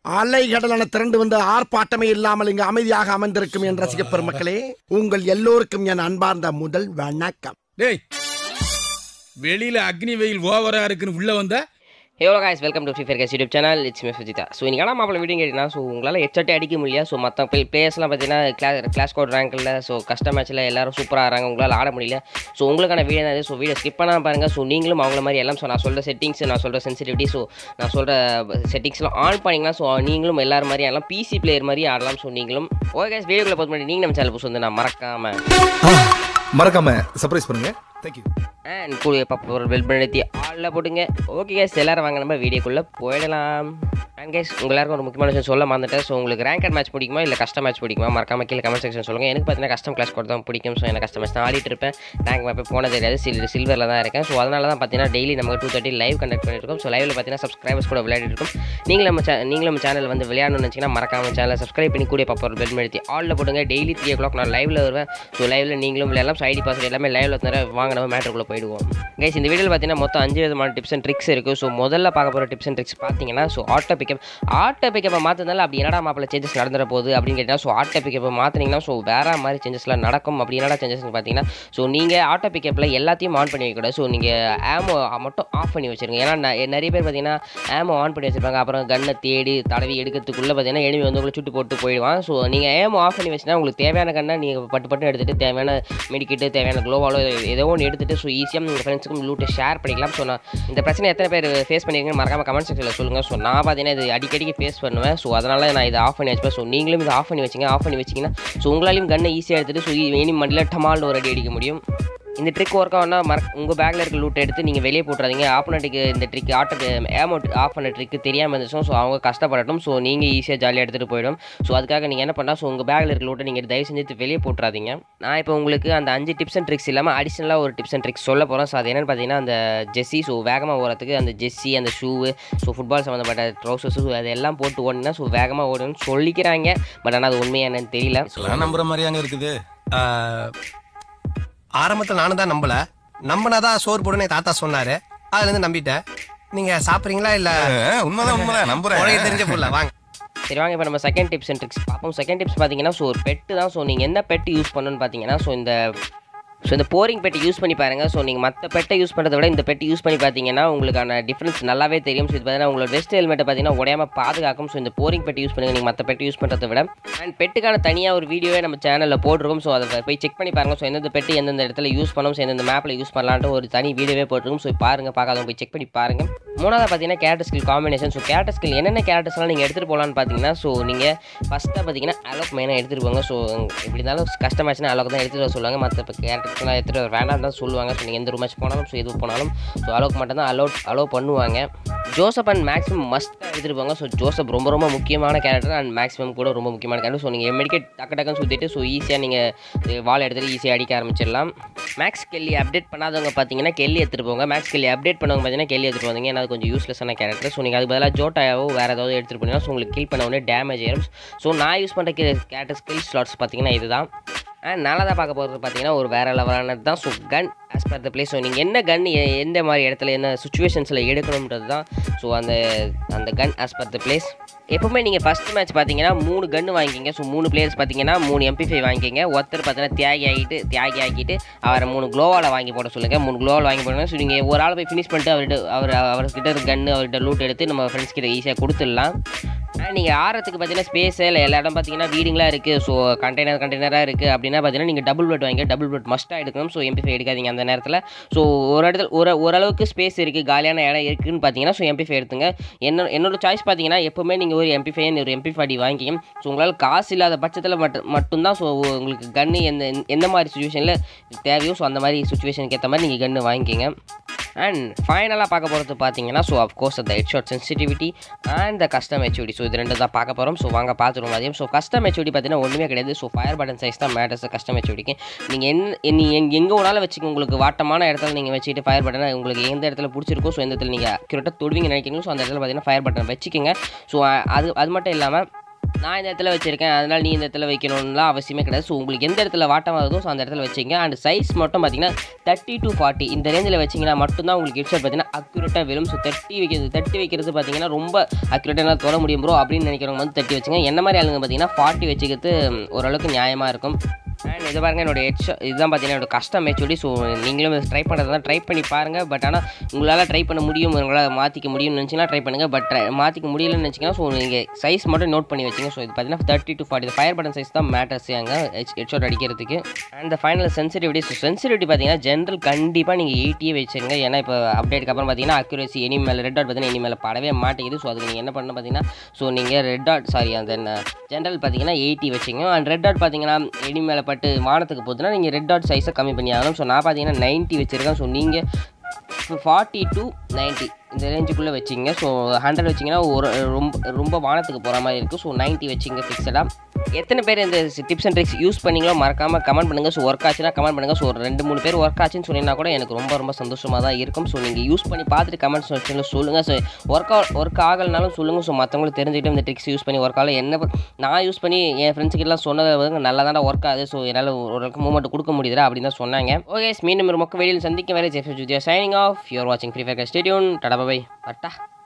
அலைகடலான திரண்டு வந்து ஆர்ப்பாட்டமே இல்லாமல் இங்கு அமைதியாக அமர்ந்திருக்கும் என் ரசிக பெருமக்களே உங்கள் எல்லோருக்கும் என் அன்பார்ந்த முதல் வணக்கம் டேய் வெளியில அக்னி வெயில் ஓவரா இருக்குன்னு உள்ள வந்தா hello guys welcome to free fire case YouTube channel it's me Sujitha so இன்றைக்கான மாப்பிள்ள வீடியோ கேட்டிங்கன்னா ஸோ உங்களால் ஹெட்செட்டே அடிக்க முடியல ஸோ மற்ற பிளேயர்ஸ்லாம் பார்த்தீங்கன்னா கிளாஸ் கிளாஸ் கோட் ரேங்கில் ஸோ கஷ்ட மேட்ச்சில் எல்லாரும் சூப்பராக ஆறாங்க உங்களால் ஆட முடியல ஸோ உங்களுக்கான வீடியோ தான் ஸோ வீடியோ ஸ்கிப் பண்ணாமல் பாருங்கள் ஸோ நீங்களும் அவங்கள மாதிரி எல்லாம் ஸோ நான் சொல்கிற செட்டிங்ஸ் நான் சொல்கிற சென்சிட்டிவிட்டி ஸோ நான் சொல்கிற செட்டிங்ஸ்லாம் ஆன் பண்ணிங்கன்னா ஸோ நீங்களும் எல்லாரும் மாதிரி எல்லாம் பிசி பிளேயர் மாதிரி ஆடலாம் ஸோ நீங்களும் ஓகே guys வீடியோக்குள்ள பார்த்து பண்ணி நீங்கள் நம்ம சேனல் புதுசு வந்து நான் மறக்காமல் மறக்காம சர்ப்ரைஸ் பண்ணுங்க தேங்க்யூ அண்ட் கூடிய பப்ப ஒரு பெல் பண்ணி ஆளில் போட்டுங்க ஓகே கேஸ் எல்லாரும் வாங்க நம்ம வீடியோக்குள்ளே போயிடலாம் அண்ட் கேஸ் உங்க எல்லாருக்கும் ஒரு முக்கியமான விஷயம் சொல்ல மறந்துட்டேன் ஸோ உங்களுக்கு ரேங்கட் மேட்ச் பிடிக்குமா இல்லை கஸ்டம் மேட்ச் பிடிக்குமா மறக்காம கீழே கமெண்ட் செக்ஷன் சொல்லுங்கள் எனக்கு பார்த்தீங்கன்னா கஸ்டம் கிளாஸ் கூட தான் பிடிக்கும் ஸோ எனக்கு கஸ்டம் மேட்ச் தான் ஆடிட்டு இருப்பேன் ரேங்க் மேப்பே போனது தெரியாது சில் சில்வரில் தான் இருக்கேன் ஸோ அதனால தான் பார்த்தீங்கன்னா டெய்லி நமக்கு டூ தேர்ட்டி லைவ் கண்டக்ட் பண்ணிருக்கோம் ஸோ லைவில் பார்த்தீங்கன்னா சப்ஸ்கிரைபர்ஸ் கூட விளையாடிட்டு இருக்கும் நீங்களும் நம்ம cha- நீங்களும் நம்ம சேனல் வந்து விளையாடணும்னு நினச்சிங்கன்னா மறக்காம சேனலை சப்ஸ்கிரைப் பண்ணி கூட பப்பர் பெல் மெடுத்தி ஆலில் போடுங்க டெய்லி த்ரீ ஓ கிளாக் நான் லைவில் வருவேன் ஸோ லைவில் நீங்களும் விளையாடலாம் ஸோ ஐடி பாஸ்வேர்ட் எல்லாமே லைவில் தர வாங்க நம்ம மேட்டருக்குள்ளே போயிடுவோம் கைஸ் இந்த வீடியோவில் பார்த்தீங்கன்னா மொத்தம் அஞ்சு விதமான டிப்ஸ் அண்ட் ட்ரிக்ஸ் இருக்குது ஸோ முதல்ல பார்க்க போகிற டிப்ஸ் அண்ட் ட்ரிக்ஸ் பார்த்தீங்கன்னா ஸோ ஆட்டோ பிக்கப் ஆட்டோ பிக்கப்பை மாற்றினால அப்படி என்னடா மாப்பிள்ள சேஞ்சஸ் நடந்துற போகுது அப்படின்னு கேட்டிங்கன்னா ஸோ ஆட்டோ பிக்கப்பை மாற்றினீங்கன்னா ஸோ வேற மாதிரி சேஞ்சஸ்லாம் நடக்கும் அப்படி என்னடா சேஞ்சஸ்னு பார்த்தீங்கன்னா ஸோ நீங்கள் ஆட்டோ பிக்கப்பில் எல்லாத்தையும் ஆன் பண்ணி வைக்கக்கூடாது ஸோ நீங்கள் ஆமோ மட்டும் ஆஃப் பண்ணி வச்சிருங்க ஏன்னா ந- நிறைய பேர் பார்த்தீங்கன்னா ஆமோ ஆன் பண்ணி வச்சிருப்பாங்க அப்புறம் கன்னை தேடி தடவி எடுக்கிறதுக்குள்ளே பார்த்தீங்கன்னா எனிமி வந்து உங்களை சுட்டு போட்டு போயிடுவான் ஸோ நீங்கள் ஏமோ ஆஃப் பண்ணி வச்சுன்னா உங்களுக்கு தேவையான கண்ணை நீங்கள் பட்டு பட்டு எடுத்துகிட்டு தேவையான மெடிக்கிட்டு தேவையான க்ளோவாலோ ஏதோ ஒன்று எடுத்துகிட்டு ஸோ ஈஸியாக உங்கள் ஃப்ரெண்ட்ஸுக்கும் லூட்டை ஷேர் பண்ணிக்கலாம் ஸோ நான் இந்த பிரச்சனை எத்தனை பேர் ஃபேஸ் பண்ணிருக்கீங்கன்னு மறக்காம கமெண்ட் செக்ஷனில் சொல்லுங்கள் ஸோ நான் பார்த்தீங்கன்னா இது அடிக்கடிக்கு ஃபேஸ் பண்ணுவேன் ஸோ அதனால் நான் இதை ஆஃப் பண்ணி வச்சுப்பேன் ஸோ நீங்களும் இதை ஆஃப் பண்ணி வச்சிங்க ஆஃப் பண்ணி வச்சிங்கன்னா ஸோ உங்களாலையும் கன்னை ஈஸியாக எடுத்துகிட்டு ஸோ இனி மண்டியில் டமால்னு ஒரு அடி அடிக்க முடியும் இந்த ட்ரிக் ஒர்க் ஆகுனா மற உங்கள் பேக்கில் இருக்க லூட் எடுத்து நீங்கள் வெளியே போட்டுறாதீங்க ஆப்போனட்டுக்கு இந்த ட்ரிக் ஆட்டோ ஏமௌண்ட் ஆஃப் பண்ண ட்ரிக்கு தெரியாமல் இருந்துச்சும் ஸோ அவங்க கஷ்டப்படட்டும் ஸோ நீங்கள் ஈஸியாக ஜாலியாக எடுத்துகிட்டு போயிடும் ஸோ அதுக்காக நீங்கள் என்ன பண்ணால் ஸோ உங்கள் பேக்கில் இருக்க லூட்டை நீங்கள் தயவு செஞ்சு வெளியே போட்டுறாதீங்க நான் இப்போ உங்களுக்கு அந்த அஞ்சு டிப்ஸ் அண்ட் ட்ரிக்ஸ் இல்லாமல் அடிஷனலாக ஒரு டிப்ஸ் அண்ட் ட்ரிக்ஸ் சொல்ல போகிறோம் ஸோ அது என்னென்னு பார்த்தீங்கன்னா அந்த ஜெஸ்ஸி ஸோ வேகமாக ஓடுறதுக்கு அந்த ஜெஸ்ஸி அந்த ஷூவு ஸோ ஃபுட்பால் சம்மந்தப்பட்ட ட்ரௌசர்ஸ் அதெல்லாம் போட்டு ஓடினா ஸோ வேகமாக ஓடணும்னு சொல்லிக்கிறாங்க பட் ஆனால் அது உண்மையா என்னன்னு தெரியல நான் நம்புற மாதிரியாங்க இருக்குது ஆரம்பத்தில் நானும் தான் நம்பல நம்பினாதான் சோறு போடுன்னு என் தாத்தா சொன்னாரு அதுல இருந்து நம்பிட்டேன் நீங்க சாப்பிடுறீங்களா இல்ல உண்மைதான் உண்மைதான் நம்புறேன் உனக்கு தெரிஞ்ச புள்ள வாங்க சரி வாங்க இப்போ நம்ம செகண்ட் டிப்ஸ் அண்ட் ட்ரிக்ஸ் பார்ப்போம் செகண்ட் டிப்ஸ் பார்த்தீங்கன்னா ஸோ ஒரு பெட்டு தான் ஸோ நீங்கள் என்ன பெட்டு யூஸ் பண்ணணும்னு பார்த்தீங்கன்னா ஸோ இந்த ஸோ இந்த போரிங் பெட்டை யூஸ் பண்ணி பாருங்கள் ஸோ நீங்கள் மற்ற பெட்டை யூஸ் பண்ணுறத விட இந்த பெட்டை யூஸ் பண்ணி பார்த்தீங்கன்னா உங்களுக்கான டிஃப்ரென்ஸ் நல்லாவே தெரியும் ஸோ இது பார்த்தீங்கன்னா உங்களோட வெஸ்ட் ஹெல்மெட்டை பார்த்தீங்கன்னா உடையாம பாதுகாக்கும் ஸோ இந்த போரிங் பெட்டை யூஸ் பண்ணுங்க நீங்கள் மற்ற பெட்டை யூஸ் பண்ணுறத விட அண்ட் பெட்டுக்கான தனியாக ஒரு வீடியோவே நம்ம சேனலில் போட்டிருக்கோம் ஸோ அதை போய் செக் பண்ணி பாருங்கள் ஸோ எந்தெந்த பெட்டு எந்தெந்த இடத்துல யூஸ் பண்ணணும் ஸோ எந்தெந்த மேப்பில் யூஸ் பண்ணலான்ட்டு ஒரு தனி வீடியோவே போட்டிருக்கோம் ஸோ பாருங்கள் பார்க்காதவங்க போய் செக் பண்ணி பாருங்கள் மூணாவது பார்த்தீங்கன்னா character skill combination so character skill என்னென்ன கேரக்டர்ஸ்லாம் நீங்கள் எடுத்துகிட்டு போகலான்னு பார்த்தீங்கன்னா ஸோ நீங்கள் ஃபஸ்ட்டாக பார்த்தீங்கன்னா அலோக் மெயினாக எடுத்துகிட்டு போங்க ஸோ இப்படி இருந்தாலும் கஷ்டமாச்சுன்னா அலோக் தான் எடுத்துகிட்டு வர சொல்லுவாங்க மற்ற இப்போ கேரக்டர்ஸ்லாம் எடுத்துகிட்டு வர வேணாம் தான் சொல்லுவாங்க ஸோ நீங்கள் எந்த ரூம் மேட்ச் போனாலும் ஸோ எது போனாலும் ஸோ அலோக் மட்டும் தான் அலோட் அலோவ் பண்ணுவாங்க ஜோசப் அண்ட் மேக்ஸிமம் மஸ்ட்டாக எடுத்துகிட்டு போங்க ஸோ ஜோசப் ரொம்ப ரொம்ப முக்கியமான கேரக்டர் அண்ட் மேக்ஸிமம் கூட ரொம்ப முக்கியமான கேரக்டர் ஸோ நீங்கள் மெடிக்கெட் டக்கு டக்குன்னு சுற்றிட்டு ஸோ ஈஸியாக நீங்கள் வால் எடுத்துகிட்டு ஈஸியாக அடிக்க ஆரம்பிச்சிடலாம் மேக்ஸ் கெல்லி அப்டேட் பண்ணாதவங்க பார்த்தீங்கன்னா கெல்லி எடுத்துகிட்டு போங்க மேக்ஸ் கெல்லி அப்டேட் பண்ணவங்க பார்த்தீங்கன்னா கெல்லி எடுத்துகிட்டு வந்தீங்க ஏன்னா அது கொஞ்சம் யூஸ்லெஸ்ஸான கேரக்டர் ஸோ நீங்கள் அதுக்கு பதிலாக ஜோட்டாவோ வேறு ஏதாவது எடுத்துகிட்டு போனீங்கன்னா ஸோ உங்களுக்கு கில் பண்ண உடனே டேமேஜ் ஆயிரும் ஸோ நான் யூஸ் பண்ணுற கேரக்டர் ஸ்கில் ஸ்லாட்ஸ் பார்த்தீங்கன்னா இதுதான் அண்ட் நாலாவதாக பார்க்க போகிறது பார்த்தீங்கன்னா ஒரு வேறு லெவலானது தான் so gun as per the place so நீங்கள் என்ன கன் எந்த மாதிரி இடத்துல என்ன சுச்சுவேஷன்ஸில் எடுக்கணுன்றது தான் ஸோ அந்த அந்த gun as per the place எப்பவுமே நீங்கள் ஃபஸ்ட் மேட்ச் பார்த்தீங்கன்னா மூணு கன்று வாங்கிக்கிங்க ஸோ மூணு பிளேயர்ஸ் பார்த்தீங்கன்னா மூணு எம்பி ஃபைவ் வாங்கிக்கிங்க ஒருத்தர் பார்த்தீங்கன்னா தியாகி ஆகிட்டு தியாகி ஆக்கிட்டு அவரை மூணு க்ளோவால் வாங்கி போட சொல்லுங்கள் மூணு க்ளோவால் வாங்கி போடுங்க ஸோ நீங்கள் ஒரு ஆள் போய் ஃபினிஷ் பண்ணிட்டு அவர்கிட்ட அவர் அவர்கிட்ட இருக்க கன்று அவர்கிட்ட லூட் எடுத்து நம்ம ஃப்ரெண்ட்ஸ் கிட்ட ஈஸியாக கொடுத்துடலாம் ஆனால் நீங்கள் ஆறதுக்கு பார்த்தீங்கன்னா ஸ்பேஸு இல்லை எல்லா இடம் பார்த்தீங்கன்னா வீடுங்களாக இருக்குது ஸோ கண்டெய்னர் கண்டெய்னராக இருக்குது அப்படின்னா பார்த்தீங்கன்னா நீங்கள் டபுள் பெட் வாங்கி டபுள் பெட் மஸ்ட்டாக எடுக்கணும் ஸோ எம்பி ஃபைவ் எடுக்காதீங்க அந்த நேரத்தில் ஸோ ஒரு இடத்துல ஒரு ஓரளவுக்கு ஸ்பேஸ் இருக்குது காலியான இடம் இருக்குதுன்னு பார்த்தீங்கன்னா ஸோ எம்பி ஃபைவ் எடுத்துங்க என்ன என்னோட சாய்ஸ் பார்த்தீங்கன்னா எப்போவுமே நீங்கள் ஒரு எம்பி ஃபைவ் ஒரு எம்பி ஃபார்ட்டி வாங்கிக்கணும் ஸோ உங்களால் காசு இல்லாத பட்சத்தில் மட்டும் மட்டும்தான் ஸோ உங்களுக்கு கன்று எந்த எந்த மாதிரி சுச்சுவேஷனில் தேவையோ ஸோ அந்த மாதிரி சுச்சுவேஷனுக்கு ஏற்ற மாதிரி நீங்கள் கன்று வாங்கிக்கிங்க அண்ட் ஃபைனலாக பார்க்க போகிறது பார்த்தீங்கன்னா ஸோ அஃப்கோர்ஸ் அந்த headshot sensitivity and the custom HUD so இது ரெண்டு தான் பார்க்க போகிறோம் ஸோ வாங்க பார்த்துருவோம் அதையும் ஸோ கஸ்டம் ஹெச்ஓடி பார்த்தீங்கன்னா ஒன்றுமே கிடையாது ஸோ ஃபயர் பட்டன் சைஸ் தான் மேட்டர்ஸ் கஸ்டம் ஹெச்ஓடிக்கு நீங்கள் என்ன நீ எங் எங்கே வேணாலும் வச்சுக்க உங்களுக்கு வாட்டமான இடத்துல நீங்கள் வச்சுட்டு ஃபயர் பட்டனை உங்களுக்கு எந்த இடத்துல பிடிச்சிருக்கோ ஸோ எந்த இடத்துல நீங்கள் அக்யூரேட்டாக தொடுவீங்க நினைக்கிறீங்க ஸோ அந்த இடத்துல பார்த்தீங்கன்னா ஃபயர் பட்டன் வச்சுக்கோங்க ஸோ அது அது மட்டும் இல்லாமல் நான் இந்த இடத்துல வச்சிருக்கேன் அதனால் நீ இந்த இடத்துல வைக்கணும்லாம் அவசியமே கிடையாது ஸோ உங்களுக்கு எந்த இடத்துல வாட்டம் வருதோ ஸோ அந்த இடத்துல வச்சிங்க அண்ட் சைஸ் மட்டும் பார்த்தீங்கன்னா தேர்ட்டி டு ஃபார்ட்டி இந்த ரேஞ்சில் வச்சிங்கன்னா மட்டும்தான் உங்களுக்கு ஹெட்செட் பார்த்தீங்கன்னா அக்யூரேட்டாக வரும் ஸோ தட்டி வைக்கிறது தட்டி வைக்கிறது பார்த்தீங்கன்னா ரொம்ப அக்யூரேட்டாக தொட முடியும் ப்ரோ அப்படின்னு நினைக்கிறவங்க வந்து தட்டி வச்சுங்க என்ன மாதிரி ஆளுங்க பார்த்தீங்கன்னா ஃபார்ட்டி வச்சுக்கிறது ம், ஓரளவுக்கு நியாயமாக இருக்கும் அண்ட் இது பாருங்க என்னோட ஹெட்ஷா இதுதான் பார்த்தீங்கன்னா என்னோட கஷ்டம் ஹெச்ஓடி ஸோ நீங்களும் ட்ரை பண்ணுறது தான் ட்ரை பண்ணி பாருங்கள் பட் ஆனால் உங்களால் ட்ரை பண்ண முடியும் உங்களால் மாற்றிக்க முடியும்னு நினச்சிங்கன்னா ட்ரை பண்ணுங்கள் பட் மாற்றிக்க முடியலன்னு நினச்சிங்கன்னா ஸோ நீங்கள் சைஸ் மட்டும் நோட் பண்ணி வச்சுங்க ஸோ இது பார்த்தீங்கன்னா thirty to forty fire button size தான் மேட்டர்ஸ் அங்கே ஹெச் ஹெட்ஷாட் அடிக்கிறதுக்கு and final sensitivity so sensitivity பார்த்தீங்கன்னா ஜென்ரல் கண்டிப்பாக நீங்கள் எயிட்டியே வச்சுருங்க ஏன்னா இப்போ அப்டேட்டுக்கு அப்புறம் பார்த்தீங்கன்னா அக்யூரேசி எனி மேலே ரெட் டாட் பார்த்தீங்கன்னா எனி மேலே படவே மாட்டேங்குது ஸோ அதுக்கு நீங்கள் என்ன பண்ணணும் பார்த்தீங்கன்னா ஸோ நீங்கள் ரெட் டாட் சாரி அந்த ஜென்ரல் பார்த்தீங்கன்னா எயிட்டி வச்சுங்க அண்ட் ரெட் டாட் பார்த்தீங்கன்னா எனி மேலே பட்டு வானத்துக்கு போகுதுன்னா நீங்கள் ரெட் டாட் சைஸை கம்மி பண்ணி ஆகணும் ஸோ நான் பார்த்தீங்கன்னா நைன்ட்டி வச்சுருக்கேன் ஸோ நீங்கள் ஃபார்ட்டி டு நைன்ட்டி இந்த ரேஞ்சுக்குள்ளே வச்சிங்க ஸோ ஹண்ட்ரட் வச்சிங்கன்னா ஒரு ரொம்ப ரொம்ப வானத்துக்கு போகிற மாதிரி இருக்குது ஸோ 90 வச்சிங்க ஃபிக்ஸடாக எத்தனை பேர் இந்த டிப்ஸ் அண்ட் ட்ரிக்ஸ் யூஸ் பண்ணீங்களோ மறக்காமல் கமெண்ட் பண்ணுங்கள் ஸோ ஒர்க் ஆச்சுன்னா கமெண்ட் பண்ணுங்கள் ஸோ ஒரு ரெண்டு மூணு பேர் ஒர்க் ஆச்சுன்னு சொன்னீங்கன்னா கூட எனக்கு ரொம்ப ரொம்ப சந்தோஷமாக தான் இருக்கும் ஸோ நீங்கள் யூஸ் பண்ணி பார்த்துட்டு கமெண்ட் செக்ஷனில் சொல்லுங்கள் ஸோ ஒர்க் ஒர்க் ஆகலைனாலும் சொல்லுங்கள் ஸோ மற்றவங்களுக்கு தெரிஞ்சுக்கிட்டு இந்த ட்ரிக்ஸ் யூஸ் பண்ணி ஒர்க் ஆகல என்ன ப- நான் யூஸ் பண்ணி என் ஃப்ரெண்ட்ஸுக்கெல்லாம் சொன்னது வந்து நல்லா தான் ஒர்க் ஆகுது ஸோ என்னால் ஓரளவுக்கு மூமெண்ட் கொடுக்க முடியுதா அப்படின்னு தான் சொன்னாங்க ஓகே மீண்டும் ஒரு மொக்க வெளியில் சந்திக்கும் வேலை ஜெஃப் ஜுதியா சைனிங் ஆஃப் யூர் வாட்சிங் ஃப்ரீ ஃபயர் ஸ்டேடியோன் டடா பை பட்டா